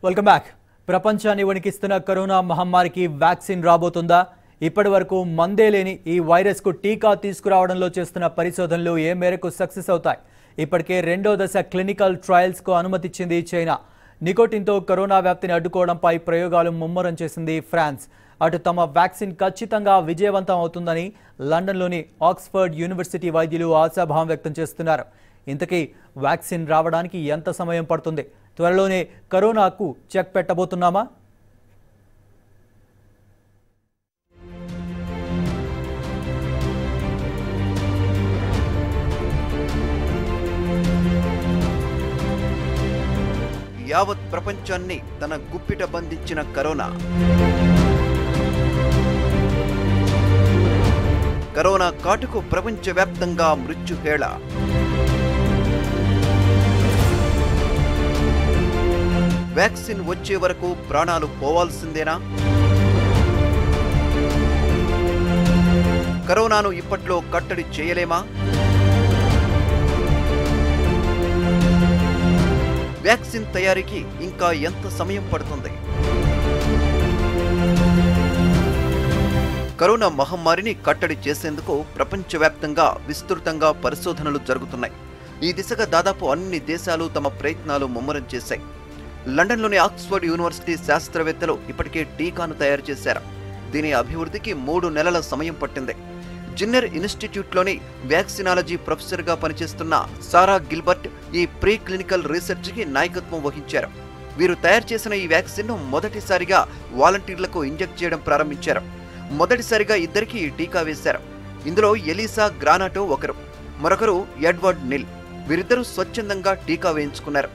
Welcome back ప్రపంచాన్ని వణికిస్తున్న corona మహమ్మారికి vaccine రాబోతుందా ఇప్పటి వరకు మందే లేని ఈ వైరస్కు టీకా తీసుకురావడంలో చేస్తున్న పరిశోధనలు ఏ మేరకు సక్సెస్ అవుతాయి ఇప్పటికే రెండో దశ క్లినికల్ ట్రయల్స్కు అనుమతిచ్చింది చైనా నికోటిన్తో కరోనా వ్యాప్తిని అడ్డుకోవడంపై ప్రయోగాలు ముమ్మరం చేసింది ఫ్రాన్స్ అటు తమ వ్యాక్సిన్ ఖచ్చితంగా విజయవంతం అవుతుందని లండన్లోని ఆక్స్ఫర్డ్ యూనివర్సిటీ వైద్యులు ఆశాభావం వ్యక్తం చేస్తున్నారు ఇంతకీ వ్యాక్సిన్ రావడానికి ఎంత సమయం పడుతుంది త్వరలోనే కరోనాకు చెక్ పెట్టబోతున్నామా యావత్ ప్రపంచాన్ని తన గుప్పిట బంధించిన కరోనా కరోనా కాటుకు ప్రపంచవ్యాప్తంగా మృత్యుహేళ వ్యాక్సిన్ వచ్చే వరకు ప్రాణాలు పోవాల్సిందేనా కరోనాను ఇప్పట్లో కట్టడి చేయలేమా వ్యాక్సిన్ తయారీకి ఇంకా ఎంత సమయం పడుతుంది కరోనా మహమ్మారిని కట్టడి చేసేందుకు ప్రపంచవ్యాప్తంగా విస్తృతంగా పరిశోధనలు జరుగుతున్నాయి ఈ దిశగా దాదాపు అన్ని దేశాలు తమ ప్రయత్నాలు ముమ్మరం చేశాయి లండన్లోని ఆక్స్ఫర్డ్ యూనివర్సిటీ శాస్త్రవేత్తలు ఇప్పటికే టీకాను తయారు చేశారు దీని అభివృద్ధికి మూడు నెలల సమయం పట్టింది జిన్నర్ ఇన్స్టిట్యూట్లోని వ్యాక్సినాలజీ ప్రొఫెసర్గా పనిచేస్తున్న సారా గిల్బర్ట్ ఈ ప్రీ క్లినికల్ రీసెర్చ్కి నాయకత్వం వహించారు వీరు తయారు చేసిన ఈ వ్యాక్సిన్ను మొదటిసారిగా వాలంటీర్లకు ఇంజెక్ట్ చేయడం ప్రారంభించారు మొదటిసారిగా ఇద్దరికి ఈ టీకా వేశారు ఇందులో ఎలీసా గ్రానాటో ఒకరు మరొకరు ఎడ్వర్డ్ నిల్ వీరిద్దరూ స్వచ్ఛందంగా టీకా వేయించుకున్నారు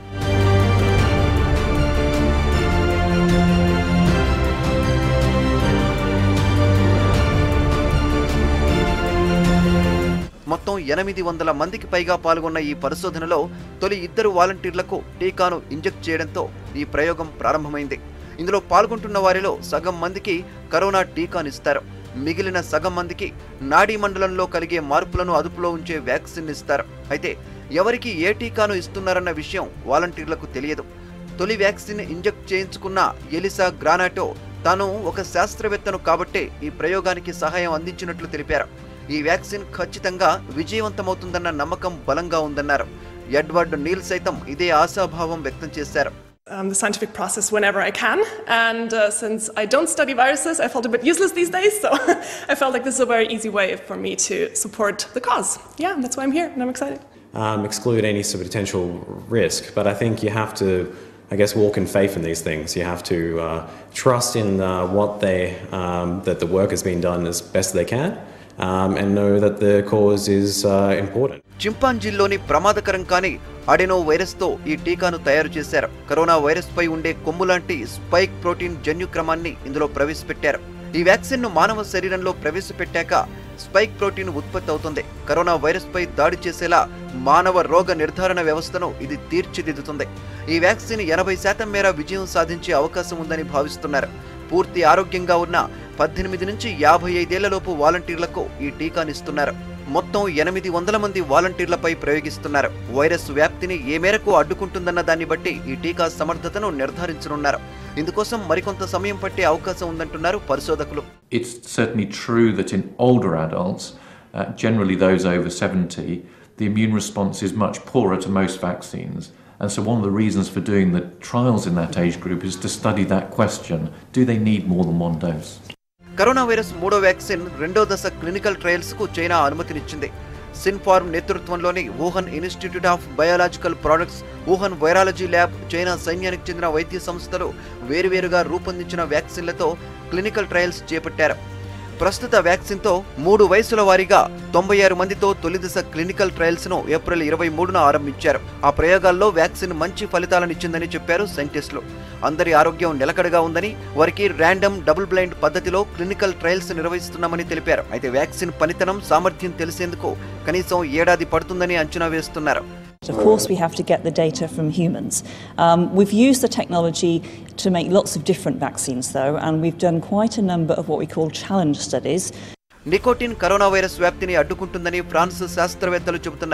మొత్తం ఎనిమిది వందల మందికి పైగా పాల్గొన్న ఈ పరిశోధనలో తొలి ఇద్దరు వాలంటీర్లకు టీకాను ఇంజెక్ట్ చేయడంతో ఈ ప్రయోగం ప్రారంభమైంది ఇందులో పాల్గొంటున్న వారిలో సగం మందికి కరోనా టీకానిస్తారు మిగిలిన సగం మందికి నాడీ మండలంలో కలిగే మార్పులను అదుపులో ఉంచే వ్యాక్సిన్ ఇస్తారు అయితే ఎవరికి ఏ టీకాను ఇస్తున్నారన్న విషయం వాలంటీర్లకు తెలియదు తొలి వ్యాక్సిన్ ఇంజెక్ట్ చేయించుకున్న ఎలిసా గ్రానాటో తాను ఒక శాస్త్రవేత్తను కాబట్టే ఈ ప్రయోగానికి సహాయం అందించినట్లు తెలిపారు ఈ వ్యాక్సిన్ ఖచ్చితంగా విజయవంతమవుతుందన్న నమ్మకం బలంగా ఉందన్నారు ఎడ్వర్డ్ నీల్ సైతం ఇదే ఆశాభావం వ్యక్తం చేశారు um, the scientific process whenever I can. And uh, since I don't study viruses, I felt a bit useless these days. So I felt like this is a very easy way for me to support the cause. Yeah, that's why I'm here and I'm excited. um, exclude any sort of potential risk. But I think you have to, I guess, walk in faith in these things. You have to uh, trust in uh, what they, um, that the work has been done as best they can, um, and know that the cause is uh, important. చింపాంజీల్లోని ప్రమాదకరం కాని Adreno వైరస్తో ఈ టీకాను తయారు చేశారు corona virus పై ఉండే కొమ్ము లాంటి spike protein జన్యుక్రమాన్ని ఇందులో ప్రవేశపెట్టారు ఈ వ్యాక్సిన్ ను మానవ శరీరంలో ప్రవేశపెట్టాక స్పైక్ ప్రోటీన్ ఉత్పత్తి అవుతుంది కరోనా వైరస్ పై దాడి చేసేలా మానవ రోగ నిర్ధారణ వ్యవస్థను ఇది తీర్చిదిద్దుతుంది ఈ వ్యాక్సిన్ ఎనభై శాతం మేర విజయం సాధించే అవకాశం ఉందని భావిస్తున్నారు పూర్తి ఆరోగ్యంగా ఉన్న పద్దెనిమిది నుంచి యాభై ఐదేళ్లలోపు వాలంటీర్లకు ఈ టీకానిస్తున్నారు మొత్తం ఎనిమిది వందల మంది వాలంటీర్లపై ప్రయోగిస్తున్నారు వైరస్ వ్యాప్తిని ఏ మేరకు అడ్డుకుంటుందన్న దాన్ని బట్టి ఈ టీకా సమర్థతను నిర్ధారించనున్నారు ఇందుకోసం మరికొంత సమయం పట్టే అవకాశం ఉందంటున్నారు పరిశోధకులు It's certainly true that in older adults, uh, generally those over 70, the immune response is much poorer to most vaccines. And so, one of the reasons for doing the trials in that age group is to study that question do they need more than one dose? Corona virus మూడో vaccine రెండో దశ clinical trials కు China అనుమతినిచ్చింది Sinopharm నేతృత్వంలోని Wuhan institute of biological products Wuhan virology lab China సైన్యానికి చెందిన వైద్య సంస్థలు వేరువేరుగా రూపొందించిన వ్యాక్సిన్లతో క్లినికల్ ట్రయల్స్ చేపట్టారు ప్రస్తుత వ్యాక్సిన్తో మూడు వయసుల వారీగా తొంభై ఆరు మందితో తొలిదశ క్లినికల్ ట్రయల్స్ ను ఏప్రిల్ ఇరవై మూడున ఆరంభించారు ఆ ప్రయోగాల్లో వ్యాక్సిన్ మంచి ఫలితాలనిచ్చిందని చెప్పారు సైంటిస్టులు అందరి ఆరోగ్యం నిలకడగా ఉందని వారికి ర్యాండమ్ డబుల్ బ్లైండ్ పద్ధతిలో క్లినికల్ ట్రయల్స్ నిర్వహిస్తున్నామని తెలిపారు అయితే వ్యాక్సిన్ పనితనం సామర్థ్యం తెలిసేందుకు కనీసం ఏడాది పడుతుందని అంచనా వేస్తున్నారు Of course, we have to get the data from humans. Um, we've used the technology to make lots of different vaccines, though, and we've done quite a number of what we call challenge studies. Nicotine corona virus వ్యాప్తిని అడ్డుకుంటుందని France శాస్త్రవేత్తలు చెబుతున్నారు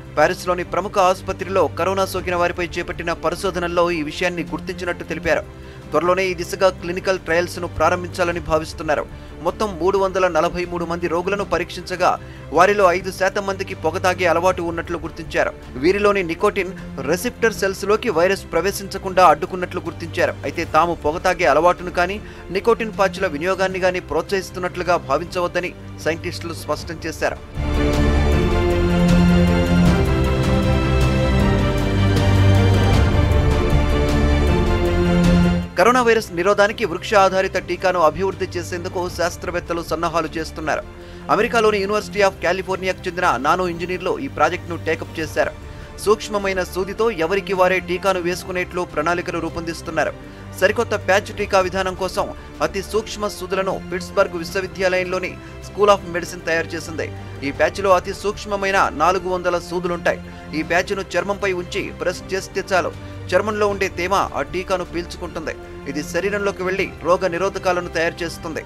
ప్యారిస్లోని ప్రముఖ ఆసుపత్రిలో corona సోకిన వారిపై చేపట్టిన పరిశోధనల్లో ఈ విషయాన్ని గుర్తించినట్టు తెలిపారు త్వరలోనే ఈ దిశగా క్లినికల్ ట్రయల్స్ ను ప్రారంభించాలని భావిస్తున్నారు మొత్తం మూడు వందల నలభై మూడు మంది రోగులను పరీక్షించగా వారిలో ఐదు శాతం మందికి పొగ తాగే అలవాటు ఉన్నట్లు గుర్తించారు వీరిలోని నికోటిన్ రెసిప్టర్ సెల్స్ లోకి వైరస్ ప్రవేశించకుండా అడ్డుకున్నట్లు గుర్తించారు అయితే తాము పొగ తాగే అలవాటును కానీ నికోటిన్ పాచుల వినియోగాన్ని కానీ ప్రోత్సహిస్తున్నట్లుగా భావించవద్దని సైంటిస్టులు స్పష్టం చేశారు కరోనా వైరస్ నిరోధానికి వృక్ష ఆధారిత టీకాను అభివృద్ధి చేసేందుకు శాస్త్రవేత్తలు సన్నాహాలు చేస్తున్నారు అమెరికాలోని యూనివర్సిటీ ఆఫ్ కాలిఫోర్నియాకు చెందిన నానో ఇంజనీర్లు ఈ ప్రాజెక్టును టేకప్ చేశారు సూక్ష్మమైన సూదితో ఎవరికి వారే టీకాను వేసుకునేట్లు ప్రణాళికలు రూపొందిస్తున్నారు సరికొత్త ప్యాచ్ టీకా విధానం కోసం అతి సూక్ష్మ సూదులను పిట్స్బర్గ్ విశ్వవిద్యాలయంలోని స్కూల్ ఆఫ్ మెడిసిన్ తయారు చేసింది ఈ ప్యాచ్లో అతి సూక్ష్మమైన నాలుగు వందల సూదులుంటాయి ఈ ప్యాచ్ను చర్మంపై ఉంచి ప్రెస్ చేస్తే చాలు చర్మంలో ఉండే తేమ ఆ టీకాను పీల్చుకుంటుంది ఇది శరీరంలోకి వెళ్లి రోగ నిరోధకాలను తయారు చేస్తుంది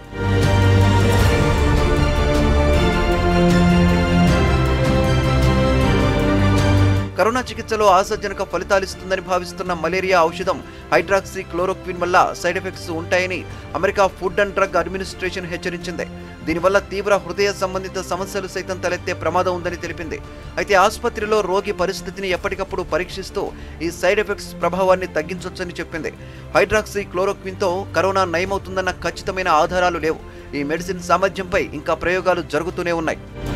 కరోనా చికిత్సలో ఆశాజనక ఫలితాలిస్తుందని భావిస్తున్న మలేరియా ఔషధం హైడ్రాక్సీ క్లోరోక్విన్ వల్ల సైడ్ ఎఫెక్ట్స్ ఉంటాయని America food and drug administration హెచ్చరించింది దీనివల్ల తీవ్ర హృదయ సంబంధిత సమస్యలు సైతం తలెత్తే ప్రమాదం ఉందని తెలిపింది అయితే ఆసుపత్రిలో రోగి పరిస్థితిని ఎప్పటికప్పుడు పరీక్షిస్తూ ఈ సైడ్ ఎఫెక్ట్స్ ప్రభావాన్ని తగ్గించవచ్చని చెప్పింది హైడ్రాక్సీ క్లోరోక్విన్తో కరోనా నయమవుతుందన్న ఖచ్చితమైన ఆధారాలు లేవు ఈ మెడిసిన్ సామర్థ్యంపై ఇంకా ప్రయోగాలు జరుగుతూనే ఉన్నాయి